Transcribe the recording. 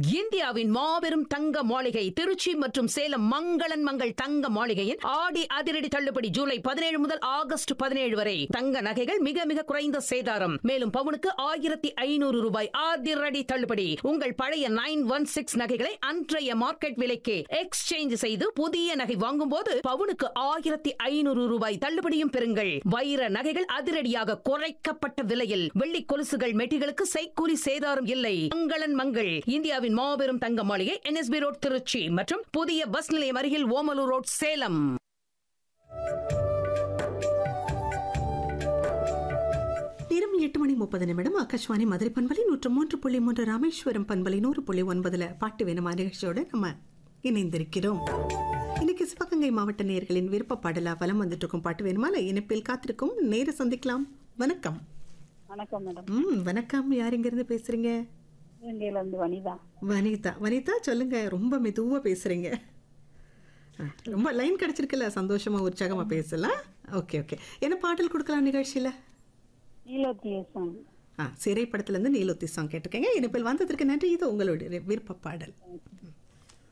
இந்தியாவின் மாபெரும் தங்க மாளிகை திருச்சி மற்றும் சேலம் மங்களன் மங்கள் தங்க மாளிகையின் ஆடி அதிரடி தள்ளுபடி ஜூலை பதினேழு முதல் ஆகஸ்ட் பதினேழு வரை தங்க நகைகள் மிக மிக குறைந்த சேதாரம் மேலும் பவுனுக்கு ஆயிரத்தி ஐநூறு ரூபாய் அதிரடி தள்ளுபடி உங்கள் பழைய நைன் ஒன் சிக்ஸ் நகைகளை அன்றைய மார்க்கெட் விலைக்கு எக்ஸ்சேஞ்ச் செய்து புதிய நகை வாங்கும்போது பவுனுக்கு ஆயிரத்தி ஐநூறு ரூபாய் தள்ளுபடியும் பெறுங்கள் வைர நகைகள் அதிரடியாக குறைக்கப்பட்ட விலையில் வெள்ளி கொலுசுகள் மெட்டிகளுக்கு செய்கூலி சேதாரம் இல்லை மங்களன் மங்கள் இந்தியாவின் மாபெரும் தங்க மாளிகை என்எஸ்பி ரோட் திருச்சி மற்றும் புதிய பஸ் நிலையம் அருகில் ஓமலூர் ரோட் சேலம் நேரம் எட்டு மணி முப்பது நிமிடம் ஆகாஷ்வாணி மதுரை பண்பலை நூற்று மூன்று புள்ளி மூன்று ராமேஸ்வரம் பண்பலை நூறு புள்ளி ஒன்பதுல பாட்டு வேணுமா நிகழ்ச்சியோட நம்ம இணைந்திருக்கிறோம் இன்னைக்கு சிவகங்கை மாவட்ட நேயர்களின் விருப்ப பாடலா வலம் வந்துட்டு இருக்கும் பாட்டு வேணுமால இணைப்பில் காத்திருக்கும் நேர சந்திக்கலாம் வணக்கம் வணக்கம் மேடம் ம் வணக்கம் யார் இங்க இருந்து பேசுறீங்க இலங்கையில இருந்து வனிதா வனிதா வனிதா சொல்லுங்க ரொம்ப மெதுவா பேசுறீங்க ஆ, ரொம்ப லைன் கிடைச்சிருக்குல்ல சந்தோஷமா உற்சாகமா பேசலாம் ஓகே ஓகே என்ன பாடல் கொடுக்கலாம் நிகழ்ச்சியில நீலோத்தியசம் ஆ சிறை படத்துல இருந்து நீலோத்தி சாங் கேட்டிருக்கீங்க இனிப்பில் வந்ததற்கு நன்றி இது உங்களுடைய விருப்ப பாடல்